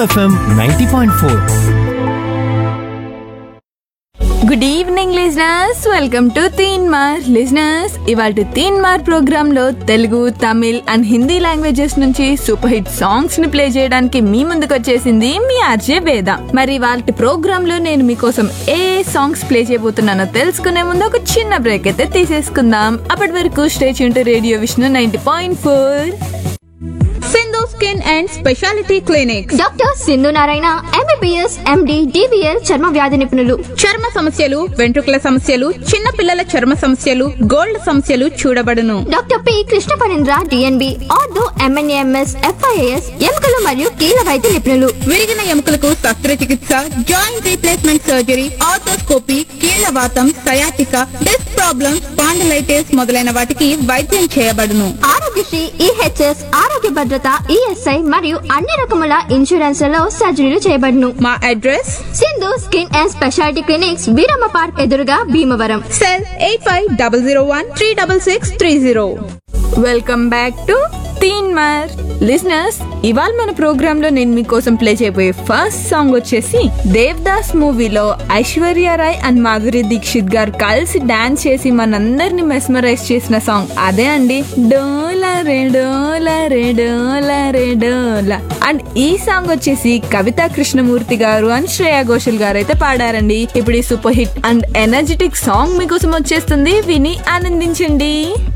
FM ninety point four good evening listeners welcome to Teenmaar listeners ఇవాళ Teenmaar programme లో Telugu Tamil and Hindi languages నుంచి super hit songs ని play చేయడానికి మీ ముందుకు వచ్చేసింది మీ ఆర్జే వేద మరి వాళ్ళ ప్రోగ్రామ్ లో నేను మీకోసం ఏ సాంగ్స్ ప్లే చేయబోతున్నానో తెలుసుకునే ముందు ఒక చిన్న బ్రేక్ అయితే తీసేసుకుందాం అప్పటి వరకు స్టేజ్ ఉంటూ radio Vishnu ninety point four Sindhu skin and speciality clinic doctor Sindhu Narayana MBBS MD DBL చర్మ వ్యాధి నిపుణులు చర్మ సమస్యలు వెంట్రుకల సమస్యలు చిన్న పిల్లల చర్మ సమస్యలు గోల్డ్ సమస్యలు చూడబడును doctor P Krishna Parendra DNB ortho MNAMS FIAS ఎముకలు మరియు కీళ్ళ వైద్య నిపుణులు విరిగిన ఎముకలకు శస్త్రచికిత్స జాయింట్ రీప్లేస్మెంట్ సర్జరీ ఆర్థోస్కోపీ కీళ్ల వాతం సయాటిక డిస్క్ ప్రాబ్లమ్స్ స్పాండిలైటిస్ మొదలైన వాటికి వైద్యం చేయబడును ఆరోగ్యశ్రీ ఈహెచ్ఎస్ ఆరోగ్య భద్రత ఈఎస్ఐ మరియు అన్ని రకముల ఇన్సూరెన్స్లలో సర్జరీలు చేయబడును మా address Sindhu skin and speciality clinics Veeramma park ఎదురుగా Bhimavaram cell eight five double zero one three double six three zero welcome back to Teenmaar listeners ఇవాళ మన ప్రోగ్రామ్ లో నేను మీకోసం ప్లే చేయబోయే ఫస్ట్ సాంగ్ వచ్చేసి దేవ్దాస్ మూవీలో ఐశ్వర్య రాయ్ అండ్ మాధురి దీక్షిత్ గారు కలిసి డాన్స్ చేసి మనందరిని మెస్మరైజ్ చేసిన సాంగ్ అదే అండి డోలా రే డోలా రే డోలా రే డోలా అండ్ ఈ సాంగ్ వచ్చేసి కవితా కృష్ణమూర్తి గారు అండ్ శ్రేయా ఘోషల్ గారు అయితే పాడారండి ఇప్పుడు ఈ super hit and energetic song మీకోసం వచ్చేస్తుంది విని ఆనందించండి